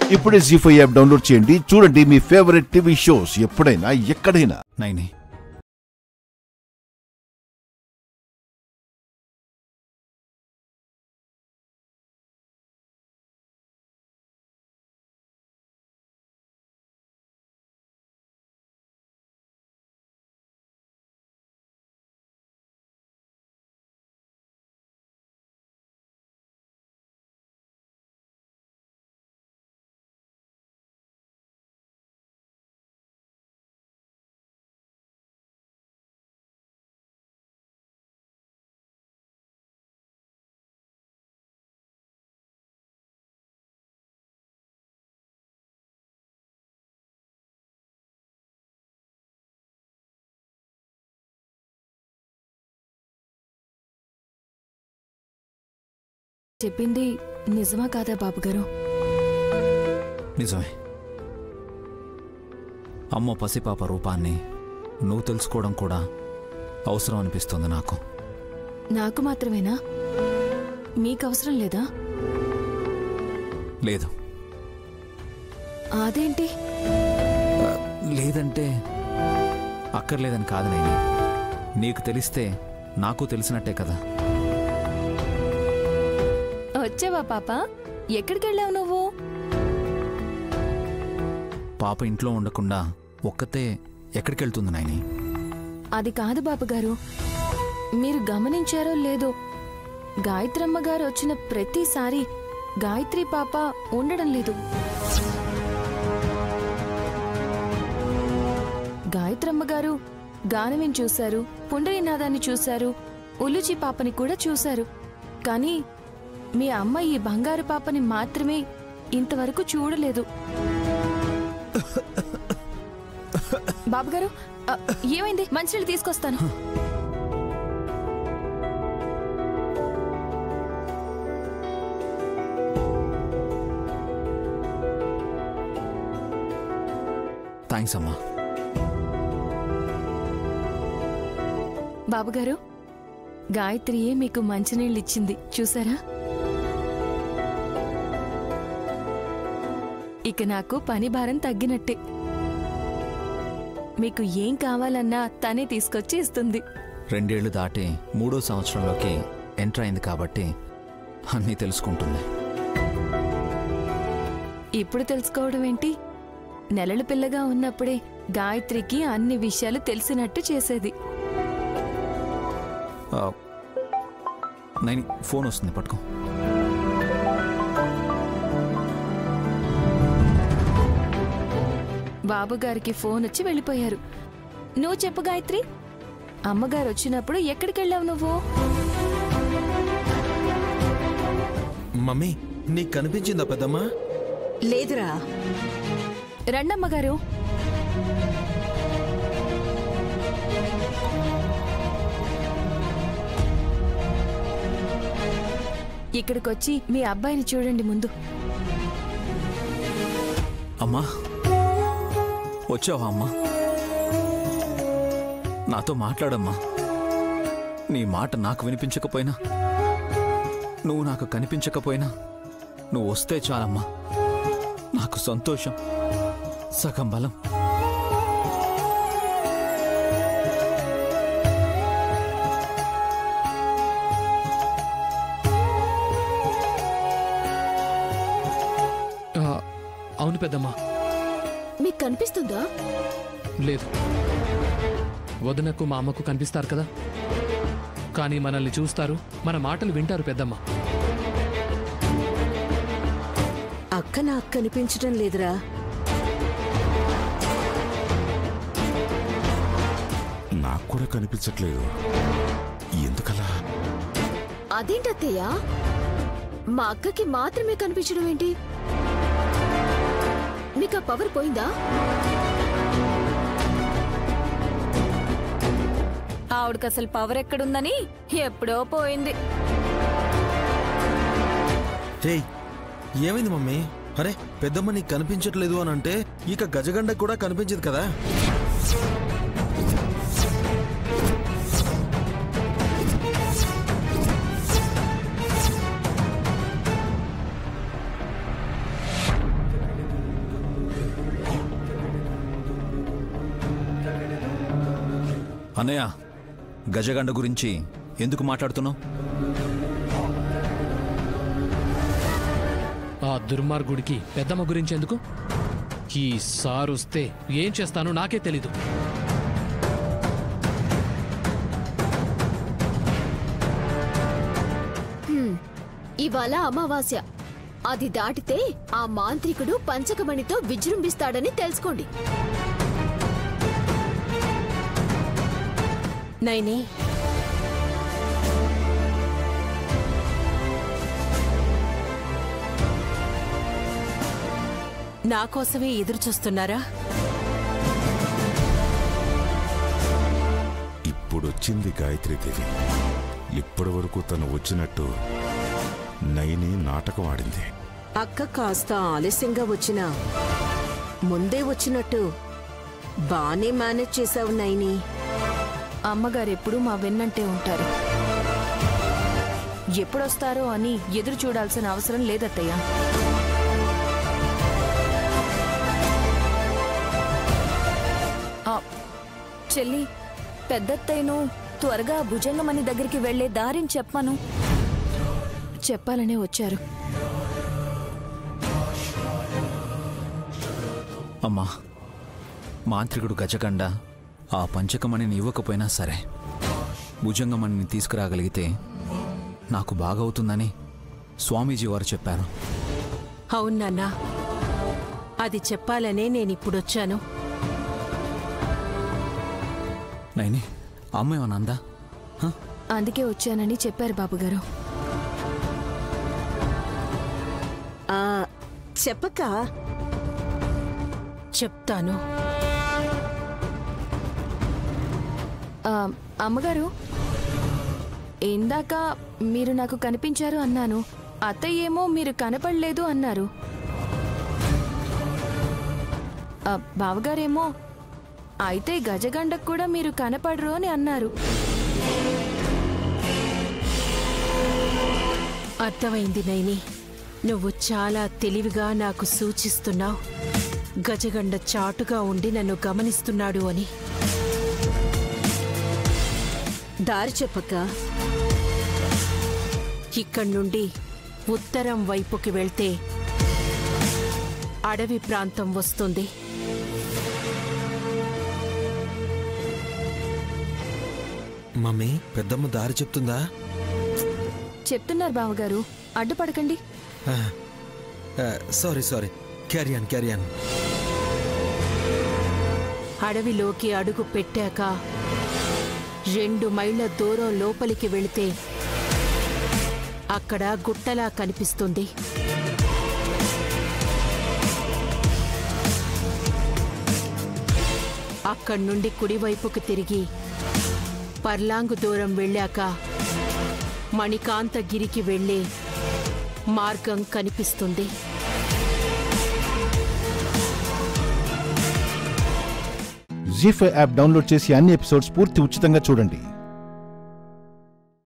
ఇప్పుడే G five app download చేయండి చూడండి మీ ఫేవరెట్ టీవీ షోస్ ఎప్పుడైనా ఎక్కడైనా నైని చెప్పింది నిజమా కాదా బాబుగారు నిజమే అమ్మ పసిపాప రూపాన్ని నువ్వు తెలుసుకోవడం కూడా అవసరం అనిపిస్తుంది నాకు నాకు మాత్రమేనా మీకు అవసరం లేదా లేదు అదేంటి లేదంటే అక్కర్లేదని కాదు నేను నీకు తెలిస్తే నాకు తెలిసినట్టే కదా వచ్చావా పాప ఎక్కడికి వెళ్ళావు నువ్వు పాప ఇంట్లో ఉండకుండా ఒక్కతే ఎక్కడికి వెళ్తుంది నాయని అది కాదు బాబుగారు మీరు గమనించారో లేదో గాయత్రమ్మ గారు వచ్చిన ప్రతిసారి గాయత్రి పాప ఉండడం లేదు గాయత్రమ్మ గారు గానవిని చూశారు పుండరీనాథాన్ని చూశారు ఉలుచి పాపని కూడా చూశారు కానీ మీ అమ్మ ఈ బంగారు పాపని మాత్రమే ఇంతవరకు చూడలేదు బాబుగారు ఆ, ఏమైంది మంచినీళ్ళు తీసుకొస్తాను థ్యాంక్స్ అమ్మా బాబుగారు గాయత్రియే మీకు మంచినీళ్ళు ఇచ్చింది చూసారా ఇక నాకు పని భారం తగ్గినట్టే మీకు ఏం కావాలన్నా తనే తీసుకొచ్చి ఇస్తుంది రెండేళ్లు దాటి మూడో సంవత్సరంలోకి ఎంటర్ అయింది కాబట్టి అన్నీ తెలుసుకుంటుంది ఇప్పుడు తెలుసుకోవడం ఏంటి నెలల పిల్లగా ఉన్నప్పుడే గాయత్రికి అన్ని విషయాలు తెలిసినట్టు చేసేది ఆ, నైని ఫోన్ వస్తుంది పట్టుకో బాబుగారికి ఫోన్ వచ్చి వెళ్ళిపోయారు నువ్వు చెప్పు గాయత్రి అమ్మగారు వచ్చినప్పుడు ఎక్కడికి వెళ్ళావు నువ్వు మమ్మీ నీకు కనిపించిందా పెద్దమ్మా లేదురా రండమ్మగారు ఇక్కడికొచ్చి మీ అబ్బాయిని చూడండి ముందు అమ్మా వచ్చావా అమ్మా నాతో మాట్లాడమ్మా నీ మాట నాకు వినిపించకపోయినా నువ్వు నాకు కనిపించకపోయినా నువ్వు వస్తే చాలమ్మా నాకు సంతోషం సగం బలం ఆ, అవును పెద్దమ్మా మీకు కనిపిస్తుందా లేదు వదనకు మా అమ్మకు కనిపిస్తారు కదా కానీ మనల్ని చూస్తారు మన మాటలు వింటారు పెద్దమ్మ అక్క నాకు కనిపించడం లేదురా నాకు కూడా కనిపించట్లేదు ఎందుకలా అదేంటత్తయ్య మా అక్కకి మాత్రమే కనిపించడం ఏంటి మీకు ఆ పవర్ పోయిందా ఆవిడకి అసలు పవర్ ఎక్కడుందని ఎప్పుడో పోయింది రేయ్ ఏమైంది మమ్మీ అరే పెద్దమ్మ నీకు కనిపించట్లేదు అని అంటే ఇక గజగండ కూడా కనిపించదు కదా అన్నయ్య గజగండ గురించి ఎందుకు మాట్లాడుతున్నావు ఆ దుర్మార్గుడికి పెద్దమ్మ గురించి ఎందుకు ఈ సార్ వస్తే ఏం చేస్తానో నాకే తెలీదు ఇవాళ అమావాస్య అది దాటితే ఆ మాంత్రికుడు పంచకమణితో విజృంభిస్తాడని తెలుసుకోండి నైని నా కోసమే ఎదురు చూస్తున్నారా ఇప్పుడొచ్చింది గాయత్రీదేవి ఇప్పటి వరకు తను వచ్చినట్టు నైని నాటకం ఆడింది అక్క కాస్త ఆలస్యంగా వచ్చినా ముందే వచ్చినట్టు బానే మేనేజ్ చేశావు నైని అమ్మగారు ఎప్పుడూ మా వెన్నంటే ఉంటారు ఎప్పుడొస్తారో అని ఎదురు చూడాల్సిన అవసరం లేదత్తయ్య ఆ, చెల్లి పెద్దత్తయ్యను త్వరగా భుజంగమణి దగ్గరికి వెళ్లే దారిని చెప్పమను చెప్పాలనే వచ్చారు అమ్మా మాంత్రికుడు గజగండ ఆ పంచకమణిని ఇవ్వకపోయినా సరే భుజంగమణిని తీసుకురాగలిగితే నాకు బాగవుతుందని స్వామీజీ వారు చెప్పారు అవునన్నా అది చెప్పాలనే నేనిప్పుడొచ్చాను నైని అమ్మ ఏమన్నా అందా హ? అందుకే వచ్చానని చెప్పారు బాబుగారు ఆ చెప్పక చెప్తాను ఆ, అమ్మగారు ఇందాక మీరు నాకు కనిపించారు అన్నాను అత్తయ్య ఏమో మీరు కనపడలేదు అన్నారు ఆ, బావగారేమో అయితే గజగండకు కూడా మీరు కనపడరు అని అన్నారు అర్థమైంది నైని నువ్వు చాలా తెలివిగా నాకు సూచిస్తున్నావు గజగండ చాటుగా ఉండి నన్ను గమనిస్తున్నాడు అని దారి చెప్పక ఇక్కడి నుండి ఉత్తరం వైపుకి వెళ్తే అడవి ప్రాంతం వస్తుంది మమ్మీ పెద్దమ్మ దారి చెప్తుందా చెప్తున్నారు బావగారు అడ్డుపడకండి సారీ సారీ క్యారియాన్ క్యారియాన్ అడవిలోకి అడుగు పెట్టాక రెండు మైళ్ళ దూరం లోపలికి వెళితే అక్కడ గుట్టలా కనిపిస్తుంది అక్కడి నుండి కుడివైపుకు తిరిగి పర్లాంగు దూరం వెళ్ళాక మణికాంతగిరికి వెళ్ళే మార్గం కనిపిస్తుంది జీ ఫైవ్ యాప్ డౌన్లోడ్ చేసి అన్ని ఎపిసోడ్స్ పూర్తి ఉచితంగా చూడండి